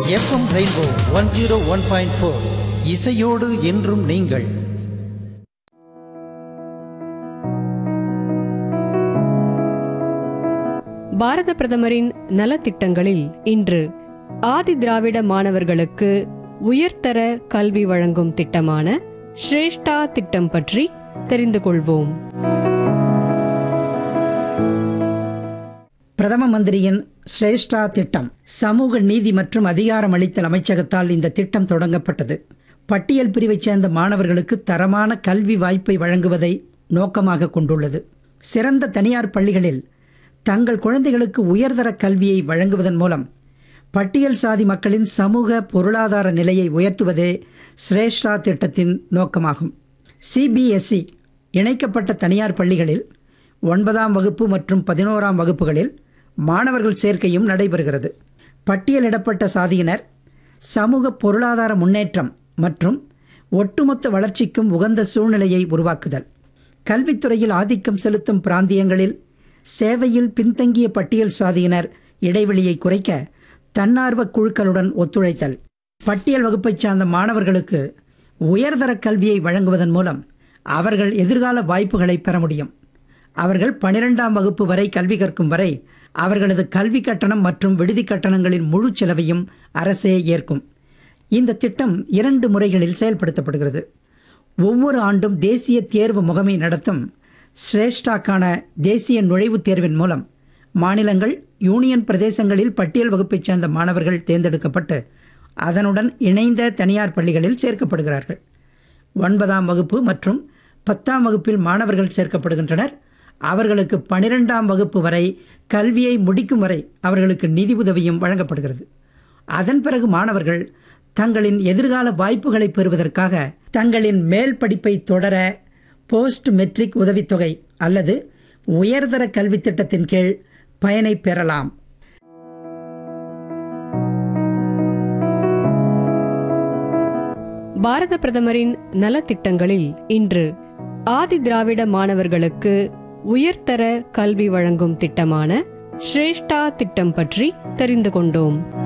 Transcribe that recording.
FM rainbow one zero one point four இசையோடு என்றும் நீங்கள் பாரத பிரதமரின் நலத்திட்டங்களில் இன்று ஆதி திராவிட மாணவர்களுக்கு உயர்தர கல்வி வழங்கும் திட்டமான ஸ்ரேஷ்டா திட்டம் பற்றி தெரிந்து கொள்வோம் பிரதம மந்திரியின் ஸ்ரேஷ்டா திட்டம் சமூக நீதி மற்றும் அதிகாரமளித்தல் அமைச்சகத்தால் இந்த திட்டம் தொடங்கப்பட்டது பட்டியல் பிரிவைச் சேர்ந்த மாணவர்களுக்கு தரமான கல்வி வாய்ப்பை வழங்குவதை நோக்கமாக கொண்டுள்ளது சிறந்த தனியார் பள்ளிகளில் தங்கள் குழந்தைகளுக்கு உயர்தர கல்வியை வழங்குவதன் மூலம் பட்டியல் சாதி மக்களின் சமூக பொருளாதார நிலையை உயர்த்துவதே ஸ்ரேஷ்டா திட்டத்தின் நோக்கமாகும் சிபிஎஸ்இ இணைக்கப்பட்ட தனியார் பள்ளிகளில் ஒன்பதாம் வகுப்பு மற்றும் பதினோராம் வகுப்புகளில் மாணவர்கள் சேர்க்கையும் நடைபெறுகிறது பட்டியலிடப்பட்ட சாதியினர் சமூக பொருளாதார முன்னேற்றம் மற்றும் ஒட்டுமொத்த வளர்ச்சிக்கும் உகந்த சூழ்நிலையை உருவாக்குதல் கல்வித்துறையில் ஆதிக்கம் செலுத்தும் பிராந்தியங்களில் சேவையில் பின்தங்கிய பட்டியல் சாதியினர் இடைவெளியை குறைக்க தன்னார்வ குழுக்களுடன் ஒத்துழைத்தல் பட்டியல் வகுப்பைச் சார்ந்த மாணவர்களுக்கு உயர்தர கல்வியை வழங்குவதன் மூலம் அவர்கள் எதிர்கால வாய்ப்புகளை பெற முடியும் அவர்கள் பனிரெண்டாம் வகுப்பு வரை கல்வி கற்கும் வரை அவர்களது கல்வி கட்டணம் மற்றும் விடுதி கட்டணங்களின் முழு செலவையும் அரசே ஏற்கும் இந்த திட்டம் இரண்டு முறைகளில் செயல்படுத்தப்படுகிறது ஒவ்வொரு ஆண்டும் தேசிய தேர்வு முகமை நடத்தும் ஸ்ரேஷ்டாக்கான தேசிய நுழைவுத் தேர்வின் மூலம் மாநிலங்கள் யூனியன் பிரதேசங்களில் பட்டியல் வகுப்பைச் சேர்ந்த மாணவர்கள் தேர்ந்தெடுக்கப்பட்டு அதனுடன் இணைந்த தனியார் பள்ளிகளில் சேர்க்கப்படுகிறார்கள் ஒன்பதாம் வகுப்பு மற்றும் பத்தாம் வகுப்பில் மாணவர்கள் சேர்க்கப்படுகின்றனர் அவர்களுக்கு பனிரெண்டாம் வகுப்பு வரை கல்வியை முடிக்கும் வரை அவர்களுக்கு நிதி உதவியும் வழங்கப்படுகிறது அதன் பிறகு மாணவர்கள் தங்களின் எதிர்கால வாய்ப்புகளை பெறுவதற்காக தங்களின் மேல் படிப்பை தொடர போஸ்ட் மெட்ரிக் உதவித்தொகை அல்லது உயர்தர கல்வித் திட்டத்தின் கீழ் பயனை பெறலாம் பாரத பிரதமரின் நலத்திட்டங்களில் இன்று ஆதி திராவிட மாணவர்களுக்கு உயர்தர கல்வி வழங்கும் திட்டமான ஸ்ரேஷ்டா திட்டம் பற்றி தெரிந்து கொண்டோம்